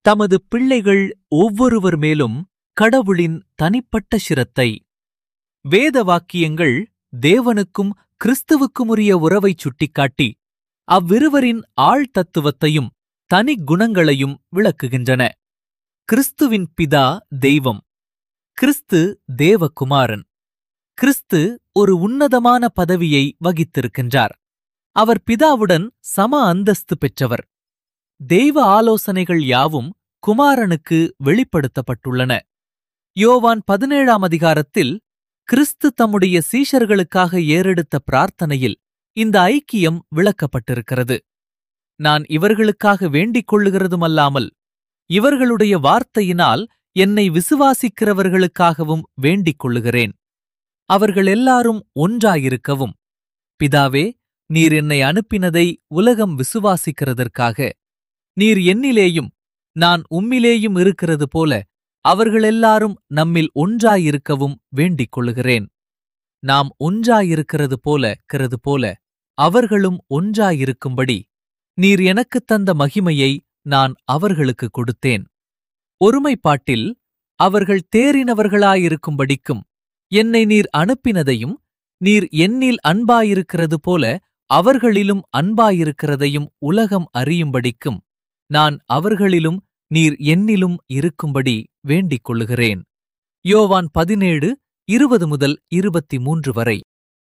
தமது பிள்ளைகள் ஒவ்வொருவர் மேலும் கடவுளின் தனிப்பட்ட சிரத்தை வேத வாக்கியங்கள் தேவனுக்கும் கிறிஸ்துவுக்குமுரிய உறவைச் சுட்டிக்காட்டி அவ்விருவரின் ஆழ்தத்துவத்தையும் தனி குணங்களையும் விளக்குகின்றன கிறிஸ்துவின் பிதா தெய்வம் கிறிஸ்து தேவகுமாரன் கிறிஸ்து ஒரு உன்னதமான பதவியை வகித்திருக்கின்றார் அவர் பிதாவுடன் சம அந்தஸ்து பெற்றவர் தெய்வ ஆலோசனைகள் யாவும் குமாரனுக்கு வெளிப்படுத்தப்பட்டுள்ளன யோவான் பதினேழாம் அதிகாரத்தில் கிறிஸ்து தம்முடைய சீஷர்களுக்காக ஏறெடுத்த பிரார்த்தனையில் இந்த ஐக்கியம் விளக்கப்பட்டிருக்கிறது நான் இவர்களுக்காக வேண்டிக் கொள்ளுகிறதுமல்லாமல் இவர்களுடைய வார்த்தையினால் என்னை விசுவாசிக்கிறவர்களுக்காகவும் வேண்டிக் கொள்ளுகிறேன் அவர்கள் எல்லாரும் ஒன்றாயிருக்கவும் பிதாவே நீர் என்னை அனுப்பினதை உலகம் விசுவாசிக்கிறதற்காக நீர் என்னிலேயும் நான் உம்மிலேயும் இருக்கிறது போல அவர்களெல்லாரும் நம்மில் ஒன்றாயிருக்கவும் வேண்டிக் கொள்ளுகிறேன் நாம் ஒன்றாயிருக்கிறது போல கிறது போல அவர்களும் ஒன்றாயிருக்கும்படி நீர் எனக்குத் தந்த மகிமையை நான் அவர்களுக்கு கொடுத்தேன் ஒருமைப்பாட்டில் அவர்கள் தேறினவர்களாயிருக்கும்படிக்கும் என்னை நீர் அனுப்பினதையும் நீர் என்னில் அன்பாயிருக்கிறது போல அவர்களிலும் அன்பாயிருக்கிறதையும் உலகம் அறியும்படிக்கும் நான் அவர்களிலும் நீர் என்னிலும் இருக்கும்படி வேண்டிக் கொள்ளுகிறேன் யோவான் பதினேழு இருபது முதல் இருபத்தி மூன்று வரை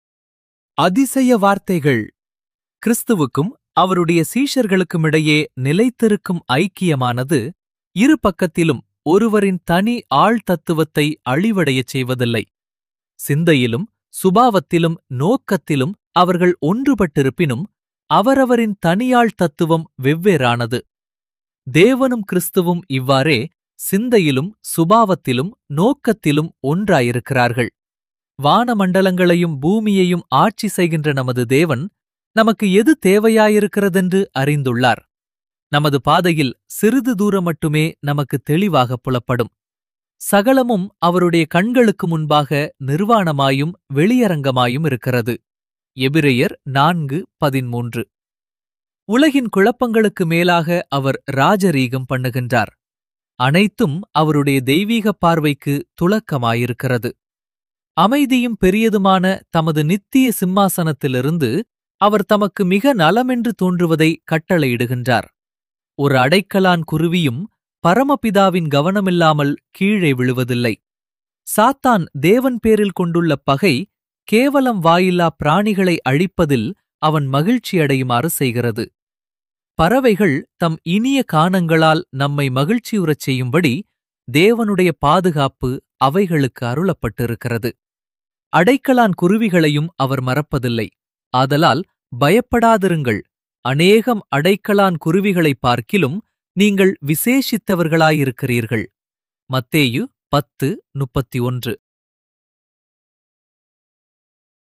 அதிசய வார்த்தைகள் கிறிஸ்துவுக்கும் அவருடைய சீஷர்களுக்குமிடையே நிலைத்திருக்கும் ஐக்கியமானது இரு பக்கத்திலும் ஒருவரின் தனி ஆழ்தத்துவத்தை அழிவடையச் செய்வதில்லை சிந்தையிலும் சுபாவத்திலும் நோக்கத்திலும் அவர்கள் ஒன்றுபட்டிருப்பினும் அவரவரின் தனியாள் தத்துவம் வெவ்வேறானது தேவனும் கிறிஸ்துவும் இவ்வாறே சிந்தையிலும் சுபாவத்திலும் நோக்கத்திலும் ஒன்றாயிருக்கிறார்கள் வானமண்டலங்களையும் பூமியையும் ஆட்சி செய்கின்ற நமது தேவன் நமக்கு எது தேவையாயிருக்கிறதென்று அறிந்துள்ளார் நமது பாதையில் சிறிது தூரம் மட்டுமே நமக்கு தெளிவாக புலப்படும் சகலமும் அவருடைய கண்களுக்கு முன்பாக நிர்வாணமாயும் வெளியரங்கமாயும் இருக்கிறது எபிரெயர் நான்கு பதிமூன்று உலகின் குழப்பங்களுக்கு மேலாக அவர் ராஜரீகம் பண்ணுகின்றார் அனைத்தும் அவருடைய தெய்வீக பார்வைக்கு துளக்கமாயிருக்கிறது அமைதியும் பெரியதுமான தமது நித்திய சிம்மாசனத்திலிருந்து அவர் தமக்கு மிக நலமென்று தோன்றுவதை கட்டளையிடுகின்றார் ஒரு அடைக்கலான் குருவியும் பரமபிதாவின் கவனமில்லாமல் கீழே விழுவதில்லை சாத்தான் தேவன் பேரில் கொண்டுள்ள பகை கேவலம் வாயில்லா பிராணிகளை அழிப்பதில் அவன் மகிழ்ச்சியடையுமாறு செய்கிறது பறவைகள் தம் இனிய கானங்களால் நம்மை மகிழ்ச்சியுறச் செய்யும்படி தேவனுடைய பாதுகாப்பு அவைகளுக்கு அருளப்பட்டிருக்கிறது அடைக்கலான் குருவிகளையும் அவர் மறப்பதில்லை ஆதலால் பயப்படாதிருங்கள் அநேகம் அடைக்கலான் குருவிகளைப் பார்க்கிலும் நீங்கள் விசேஷித்தவர்களாயிருக்கிறீர்கள் மத்தேயு பத்து முப்பத்தி ஒன்று